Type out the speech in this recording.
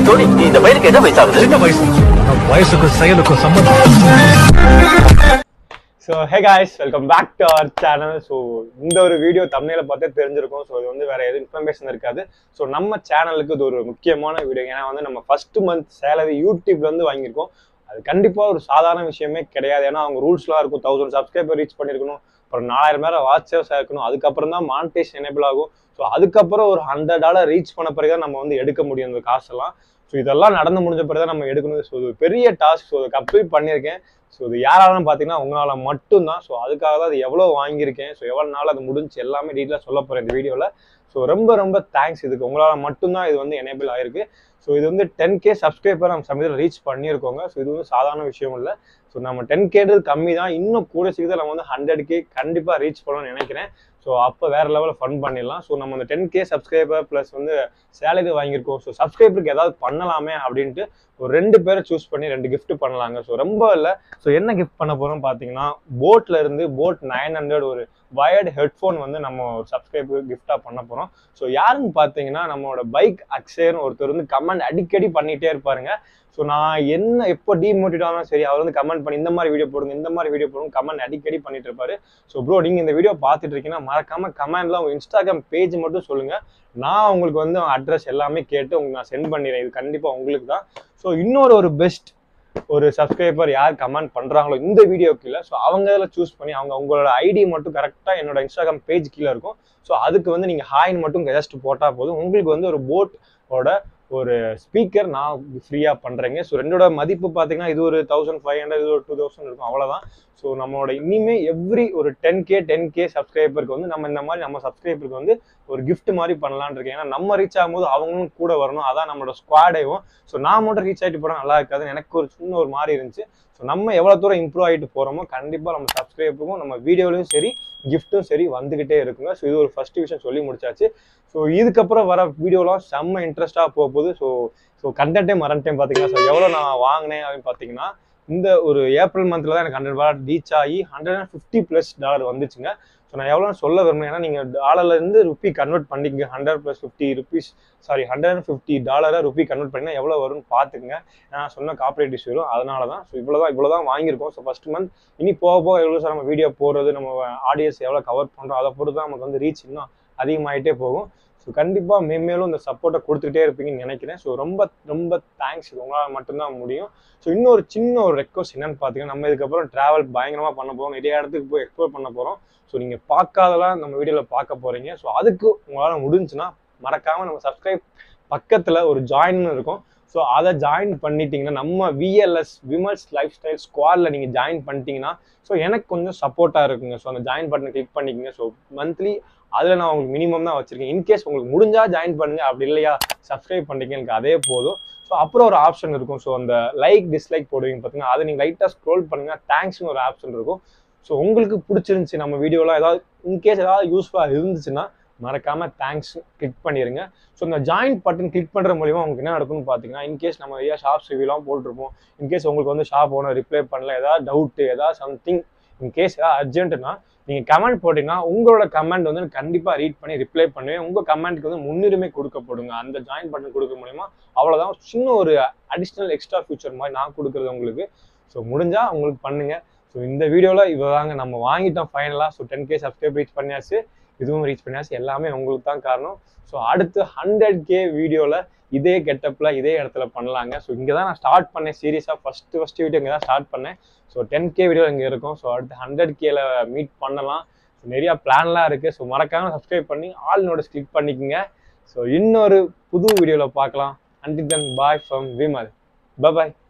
டோனி நீ இந்த பையனுக்கு என்ன வயசாகுது சின்ன வயசு ஆனா வயசுக்கும் செயலுக்கும் சம்பந்தம் so hey guys welcome back to our channel so இந்த ஒரு வீடியோ தமிழில் பார்த்தே தெரிஞ்சிருக்கும் ஸோ இது வந்து வேற எதுவும் இன்ஃபர்மேஷன் இருக்காது ஸோ நம்ம சேனலுக்கு இது ஒரு முக்கியமான வீடியோ ஏன்னா வந்து நம்ம ஃபர்ஸ்ட் மந்த் சேலரி யூடியூப்ல இருந்து வாங்கியிருக்கோம் அது கண்டிப்பாக ஒரு சாதாரண விஷயமே கிடையாது ஏன்னா அவங்க ரூல்ஸ்லாம் இருக்கும் தௌசண்ட் சப்ஸ்கிரைபர் ரீச் பண்ணியிருக்கணும் அப்புறம் நாலாயிரம் பேரை வாட்சர்ஸ் இருக்கணும் அதுக்கப்புறம் தான் மானிட்டேஷன் எனேபிள் ஆகும் ஸோ அதுக்கப்புறம் ஒரு ஹண்ட்ரட் டாலர் ரீச் பண்ண பிறகு தான் நம்ம வந்து எடுக்க முடியும் அந்த காசெல்லாம் ஸோ இதெல்லாம் நடந்து முடிஞ்ச பிறகு தான் நம்ம எடுக்கணும் ஸோ இது பெரிய டாஸ்க் ஸோ அதை கம்ப்ளீட் பண்ணியிருக்கேன் ஸோ இது யாராலும் பார்த்தீங்கன்னா உங்களால் மட்டும்தான் ஸோ அதுக்காக தான் அது எவ்வளோ வாங்கியிருக்கேன் ஸோ எவ்வளோ நாள் அது முடிஞ்சு எல்லாமே டீட்டெயிலாக சொல்ல போகிறேன் இந்த வீடியோவில் ஸோ ரொம்ப ரொம்ப தேங்க்ஸ் இதுக்கு உங்களால் மட்டும்தான் இது வந்து எனேபிள் ஆயிருக்கு ஸோ இது வந்து டென் கே சப்ஸ்கிரைபர் நம்ம சமயத்தில் ரீச் பண்ணியிருக்கோங்க ஸோ இது வந்து சாதாரண விஷயம் இல்லை ஸோ நம்ம டென் கேன்றது கம்மி தான் இன்னும் கூட சீக்கிரம் நம்ம வந்து ஹண்ட்ரட் கே கண்டிப்பாக ரீச் பண்ணணும்னு நினைக்கிறேன் ஸோ அப்போ வேற லெவலில் ஃபன் பண்ணிடலாம் ஸோ நம்ம அந்த டென் கே சப்ஸ்கிரைபர் ப்ளஸ் வந்து சேலரி வாங்கியிருக்கோம் ஸோ சப்ஸ்கிரைபருக்கு ஏதாவது பண்ணலாமே அப்படின்ட்டு ஒரு ரெண்டு பேரை சூஸ் பண்ணி ரெண்டு gift பண்ணலாங்க ஸோ ரொம்ப இல்லை ஸோ என்ன கிஃப்ட் பண்ண போகிறோம் பார்த்தீங்கன்னா போட்ல இருந்து போட் நைன் ஹண்ட்ரட் ஒரு வயர்டு ஹெட்ஃபோன் வந்து நம்ம ஒரு சப்ஸ்கிரைபருக்கு கிஃப்டாக பண்ண போகிறோம் ஸோ யாருன்னு பார்த்தீங்கன்னா நம்மளோட பைக் அக்ஷயர்னு ஒருத்தர் வந்து கமெண்ட் அடிக்கடி பண்ணிகிட்டே இருப்பாருங்க ஸோ நான் என்ன எப்போ டிமோட்டிவ் ஆனாலும் சரி அவர் வந்து கமெண்ட் பண்ணி இந்த மாதிரி வீடியோ போடுங்க இந்த மாதிரி வீடியோ போடுங்க கமெண்ட் அடிக்கடி பண்ணிட்டு இருப்பாரு ஸோ ப்ரோ நீங்கள் இந்த வீடியோ பார்த்துட்டு இருக்கீங்கன்னா மறக்காம கமெண்ட்ல உங்கள் இன்ஸ்டாகிராம் பேஜ் மட்டும் சொல்லுங்க நான் உங்களுக்கு வந்து அட்ரஸ் எல்லாமே கேட்டு உங்களுக்கு நான் சென்ட் பண்ணிடுறேன் இது கண்டிப்பாக உங்களுக்கு தான் ஸோ இன்னொரு ஒரு பெஸ்ட் ஒரு சப்ஸ்கிரைபர் யார் கமெண்ட் பண்ணுறாங்களோ இந்த வீடியோ கீழே ஸோ அவங்க இதில் சூஸ் பண்ணி அவங்க உங்களோட ஐடி மட்டும் கரெக்டாக என்னோட இன்ஸ்டாகிராம் பேஜ் கீழே இருக்கும் ஸோ அதுக்கு வந்து நீங்கள் ஹாய்னு மட்டும் ஜஸ்ட் போட்டால் போதும் உங்களுக்கு வந்து ஒரு போட்டோட ஒரு ஸ்பீக்கர் நான் ஃப்ரீயாக பண்ணுறேங்க ஸோ ரெண்டோட மதிப்பு பார்த்தீங்கன்னா இது ஒரு தௌசண்ட் ஃபைவ் ஹண்ட்ரட் இது ஒரு டூ தௌசண்ட் இருக்கும் அவ்வளோதான் ஸோ நம்மளோட இனிமே எவ்ரி ஒரு டென் கே டென் கே சப்ஸ்கிரைபருக்கு வந்து நம்ம இந்த மாதிரி நம்ம சப்ஸ்கிரைபருக்கு வந்து ஒரு gift மாதிரி பண்ணலான்னு இருக்கேன் ஏன்னா நம்ம ரீச் ஆகும்போது அவங்களும் கூட வரணும் அதான் நம்மளோட ஸ்குவாடையும் ஸோ நான் மட்டும் ரீச் ஆகிட்டு போனால் நல்லா இருக்காது எனக்கு ஒரு சின்ன ஒரு மாதிரி இருந்துச்சு ஸோ நம்ம எவ்வளோ தூரம் இம்ப்ரூவ் ஆகிட்டு போகிறோமோ கண்டிப்பாக நம்ம சப்ஸ்கிரைபருக்கும் நம்ம வீடியோலையும் சரி கிஃப்ட்டும் சரி வந்துகிட்டே இருக்குங்க ஸோ இது ஒரு ஃபர்ஸ்ட் விஷயம் சொல்லி முடிச்சாச்சு ஸோ இதுக்கப்புறம் வர வீடியோலாம் செம்ம இன்ட்ரெஸ்டாக போக போகுது ஸோ ஸோ கண்டென்ட்டே மறந்துட்டேன் பார்த்தீங்கன்னா ஸோ எவ்வளோ நான் வாங்கினேன் அப்படின்னு பார்த்தீங்கன்னா இந்த ஒரு ஏப்ரல் மந்த்தில் தான் எனக்கு ஹண்ட்ரட் டாலர் ரீச் ஆகி hundred and fifty plus dollar வந்துச்சுங்க ஸோ நான் எவ்வளோ சொல்ல விரும்புறேன் ஏன்னா நீங்கள் டாலர்லேருந்து ருப்பி கன்வெர்ட் பண்ணிக்கங்க hundred plus fifty rupees sorry hundred and fifty டாலரை ருப்பி கன்வெர்ட் பண்ணினா எவ்வளோ வரும்னு பார்த்துக்குங்க நான் சொன்ன காப்பரேட் இஷ்யூ வரும் அதனால தான் ஸோ இவ்வளோ தான் இவ்வளோ தான் வாங்கியிருக்கோம் ஸோ ஃபஸ்ட் மந்த் இனி போக போக எவ்வளோ சார் நம்ம வீடியோ போடுறது நம்ம ஆடியன்ஸ் எவ்வளோ கவர் பண்ணுறோம் அதை பொறுத்து தான் நமக்கு வந்து ரீச் இன்னும் அதிகமாகிட்டே போகும் ஸோ கண்டிப்பாக மேம்மேலும் இந்த சப்போர்ட்டை கொடுத்துக்கிட்டே இருப்பீங்கன்னு நினைக்கிறேன் ஸோ ரொம்ப ரொம்ப தேங்க்ஸ் இது உங்களால் மட்டும்தான் முடியும் ஸோ இன்னொரு சின்ன ஒரு ரெக்வஸ்ட் என்னன்னு பார்த்தீங்கன்னா நம்ம இதுக்கப்புறம் ட்ராவல் பயங்கரமாக பண்ண போகிறோம் நிறைய இடத்துக்கு போய் எக்ஸ்ப்ளோர் பண்ண போகிறோம் ஸோ நீங்கள் பார்க்காதெல்லாம் நம்ம வீடியோவில் பார்க்க போகிறீங்க ஸோ அதுக்கு உங்களால் முடிஞ்சுன்னா மறக்காமல் நம்ம சப்ஸ்கிரைப் பக்கத்தில் ஒரு ஜாயின் இருக்கும் ஸோ அதை ஜாயின் பண்ணிட்டீங்கன்னா நம்ம விஎல்எஸ் விமல்ஸ் லைஃப் ஸ்டைல் ஸ்குவாடில் நீங்கள் ஜாயின் பண்ணிட்டீங்கன்னா ஸோ எனக்கு கொஞ்சம் சப்போர்ட்டாக இருக்குங்க ஸோ அந்த ஜாயின் பட்டனை கிளிக் பண்ணிக்கங்க ஸோ மந்த்லி அதில் நான் உங்களுக்கு மினிமம் தான் வச்சிருக்கேன் இன்கேஸ் உங்களுக்கு முடிஞ்சா ஜாயின் பண்ணுங்க அப்படி இல்லையா சப்ஸ்கிரைப் பண்ணிக்க எனக்கு அதே போதும் ஸோ அப்புறம் ஒரு ஆப்ஷன் இருக்கும் ஸோ அந்த லைக் டிஸ்லைக் போடுவீங்க பார்த்தீங்கன்னா அதை நீங்கள் லைட்டாக ஸ்க்ரோல் பண்ணுங்க தேங்க்ஸ்னு ஒரு ஆப்ஷன் இருக்கும் ஸோ உங்களுக்கு பிடிச்சிருந்துச்சி நம்ம வீடியோலாம் ஏதாவது இன்கேஸ் ஏதாவது யூஸ்ஃபுல்லாக இருந்துச்சுன்னா மறக்காம தேங்க்ஸ் கிளிக் பண்ணிடுங்க ஸோ இந்த ஜாயின் பட்டன் கிளிக் பண்ணுற மூலியமா உங்களுக்கு என்ன நடக்கும்னு பார்த்தீங்கன்னா இன்கேஸ் நம்ம நிறையா ஷாப்ஸ் ரிவ்யூலாம் போட்டிருப்போம் இன்கேஸ் உங்களுக்கு வந்து ஷாப் ஓனர் ரிப்ளை பண்ணல ஏதாவது டவுட்டு ஏதாவது சம்திங் இன்கேஸ் ஏதாவது அர்ஜென்ட்னா நீங்கள் கமெண்ட் போட்டிங்கன்னா உங்களோட கமெண்ட் வந்து கண்டிப்பாக ரீட் பண்ணி ரிப்ளை பண்ணுவேன் உங்கள் கமெண்ட்டுக்கு வந்து முன்னுரிமை கொடுக்கப்படுங்க அந்த ஜாயின் பட்டன் கொடுக்க மூலியமா அவ்வளோதான் சின்ன ஒரு அடிஷ்னல் எக்ஸ்ட்ரா ஃபியூச்சர் மாதிரி நான் கொடுக்குறது உங்களுக்கு ஸோ முடிஞ்சா உங்களுக்கு பண்ணுங்க ஸோ இந்த வீடியோவில் இவ்வளோதாங்க நம்ம வாங்கிட்டோம் ஃபைனலாக so ten K subscribe reach பண்ணியாச்சு இதுவும் ரீச் பண்ணியாச்சு எல்லாமே உங்களுக்கு தான் காரணம் ஸோ அடுத்து ஹண்ட்ரட் கே வீடியோவில் இதே கெட்டப்பில் இதே இடத்துல பண்ணலாங்க ஸோ இங்கே தான் நான் ஸ்டார்ட் பண்ணேன் சீரியஸாக ஃபஸ்ட்டு ஃபஸ்ட்டு வீடியோ இங்கே தான் ஸ்டார்ட் பண்ணேன் ஸோ டென் கே வீடியோ இங்கே இருக்கும் ஸோ அடுத்து ஹண்ட்ரட் கேல மீட் பண்ணலாம் ஸோ நிறையா பிளான்லாம் இருக்குது ஸோ மறக்காமல் சப்ஸ்கிரைப் பண்ணி ஆல் நோட்டஸ் கிளிக் பண்ணிக்கோங்க ஸோ இன்னொரு புது வீடியோவில் பார்க்கலாம் until then bye from Vimal bye